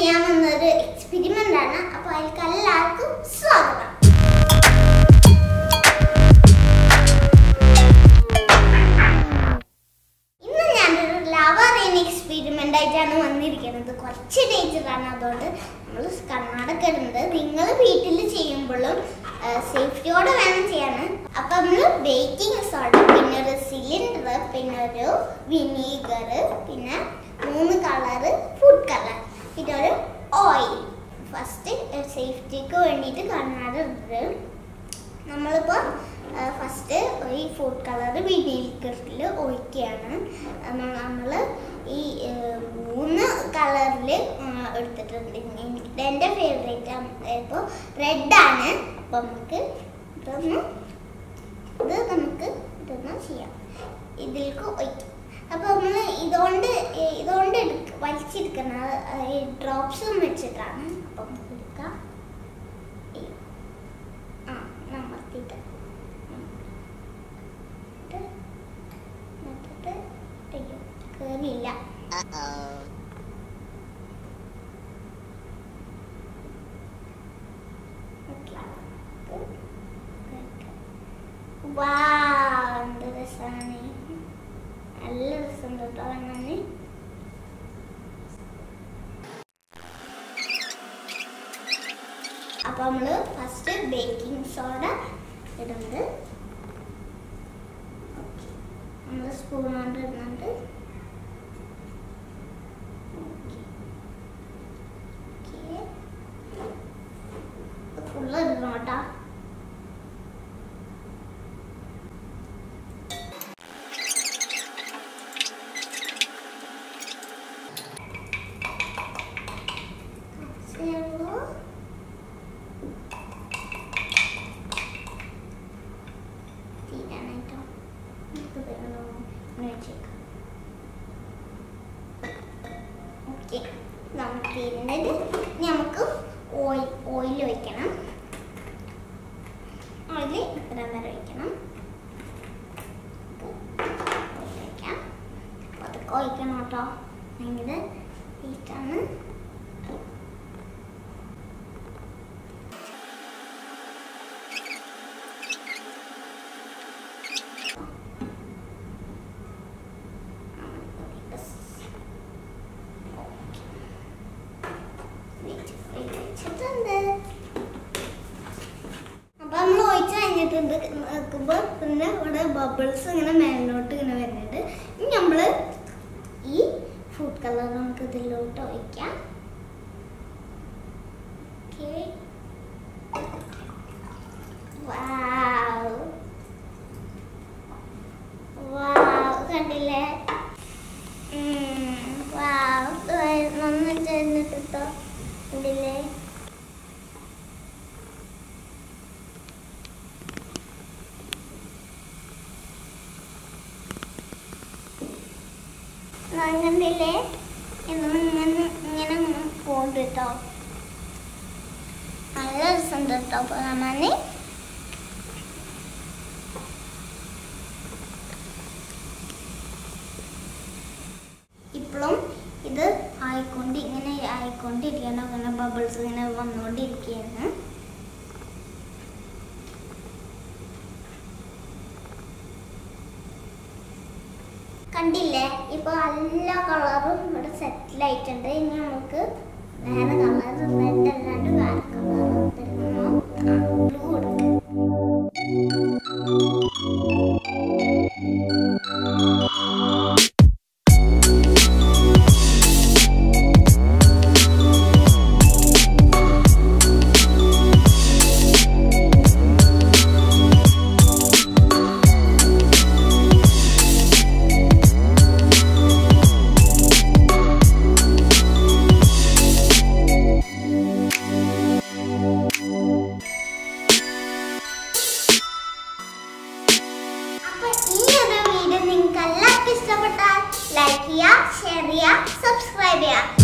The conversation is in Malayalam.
ചെയ്യാൻ വന്നൊരു എക്സ്പെരിമെന്റ് ആണ് അപ്പൊ അതിലേക്ക് എല്ലാവർക്കും സ്വാഗതം ഇന്ന് ഞാനൊരു ലവ റെയിൻ എക്സ്പെരിമെന്റ് ആയിട്ടാണ് വന്നിരിക്കുന്നത് കുറച്ച് ഡേഞ്ചറാണ് അതുകൊണ്ട് നമ്മൾ കർണാടക ഇടുന്നത് നിങ്ങൾ വീട്ടിൽ ചെയ്യുമ്പോഴും സേഫ്റ്റിയോടെ വേണം ചെയ്യാൻ അപ്പൊ നമ്മൾ ബേക്കിംഗ് സോഡ പിന്നെ ഒരു സിലിണ്ടർ പിന്നെ ഒരു വിനീഗർ പിന്നെ മൂന്ന് കളറ് ഫുഡ് കളർ പിന്നെ ഒരു ഓയിൽ ഫസ്റ്റ് സേഫ്റ്റിക്ക് വേണ്ടിയിട്ട് കർണാടക ഇടുന്നത് നമ്മളിപ്പോൾ ഫസ്റ്റ് ഈ ഫുഡ് കളർ വിനീഗറിൽ ഒഴിക്കുകയാണ് നമ്മൾ ഈ ഏർ, മൂന്ന് കളറിൽ എടുത്തിട്ടുണ്ട് എനിക്ക് എൻ്റെ ഫേവറേറ്റ് ഇപ്പോൾ റെഡാണ് അപ്പോൾ നമുക്ക് ഇതൊന്ന് ഇത് നമുക്ക് ഇതൊന്ന് ചെയ്യാം ഇതിലേക്ക് ഒഴിക്കാം അപ്പോൾ നമ്മൾ ഇതുകൊണ്ട് ഏർ, ഇതുകൊണ്ട് എടുക്ക വലിച്ചെടുക്കുന്ന ഈ ഡ്രോപ്സും വെച്ചിട്ടാണ് അപ്പം നമുക്ക് എടുക്കാം ഈ ആ നമർത്തിയിട്ട് എന്നിട്ട് അയ്യോ കേറിയില്ല വാവ് എന്ത് രസമാണ് നല്ല രസമുണ്ട് കേട്ടോ കാണാന് അപ്പൊ നമ്മള് ഫസ്റ്റ് ബേക്കിംഗ് സോഡ ഇടുന്നത് നമ്മൾ സ്പൂൺ കൊണ്ട് ഇടുന്നുണ്ട് ഫുള്ള് ഇടണം കേട്ടോ കുറച്ചേ തീരാനായിട്ടോ നമുക്ക് വേണോ എന്ന് വെച്ചേക്കാം ഓക്കെ നമുക്ക് ഇരുന്നത് ഇനി നമുക്ക് ഓയിൽ ഓയിൽ ഒഴിക്കണം ഓയിൽ ഇത്ര നേരം ഒഴിക്കണം ഓയിൽ ഒഴിക്കാം അതൊക്കെ ഒഴിക്കണം കേട്ടോ ഭയങ്കര ടേസ്റ്റാണ് വെച്ചിട്ടുണ്ട് അപ്പൊ നമ്മൾ ഒഴിച്ച് കഴിഞ്ഞിട്ടുണ്ട് നോക്കുമ്പോ പിന്നെ ഇവിടെ ബബിൾസ് ഇങ്ങനെ മേലോട്ട് ഇങ്ങനെ വരുന്നുണ്ട് ഇനി നമ്മള് ഈ ഫുഡ് കളർ നമുക്ക് ഇതിലോട്ട് ഒഴിക്കാം Okay. Wow. Wow, കണ്ടില്ലേ ഉം, wow, ഇത് നന്നായിട്ട് ചേർന്നിട്ടോ കണ്ടില്ലേ ഞാൻ കണ്ടില്ലേ ഇങ്ങനെ ഇങ്ങനെ ഇങ്ങനെ പോകുന്നുണ്ട് കേട്ടോ നല്ല രസമുണ്ട് കേട്ടോ അപ്പോൾ കാണാൻ ഇപ്പോഴും ഇത് ആയിക്കൊണ്ട് ഇങ്ങനെ ആയിക്കൊണ്ടിരിക്കുകയാണ് അങ്ങനെ ബബിൾസ് ഇങ്ങനെ വന്നുകൊണ്ടിരിക്കുകയാണ് കണ്ടില്ലേ ഇപ്പൊ എല്ലാ കളറും ഇവിടെ സെറ്റിൽ ആയിട്ടുണ്ട് ഇനി നമുക്ക് വേറെ കളർ റെഡ് അല്ലാണ്ട് വേറെ കളർ ബ്ലൂ കൊടുക്കാം അപ്പൊ ഈ ഒരു വീഡിയോ നിങ്ങൾക്ക് എല്ലാവർക്കും ഇഷ്ടപ്പെട്ടാൽ ലൈക്ക് ചെയ്യുക ഷെയർ ചെയ്യുക സബ്സ്ക്രൈബ് ചെയ്യുക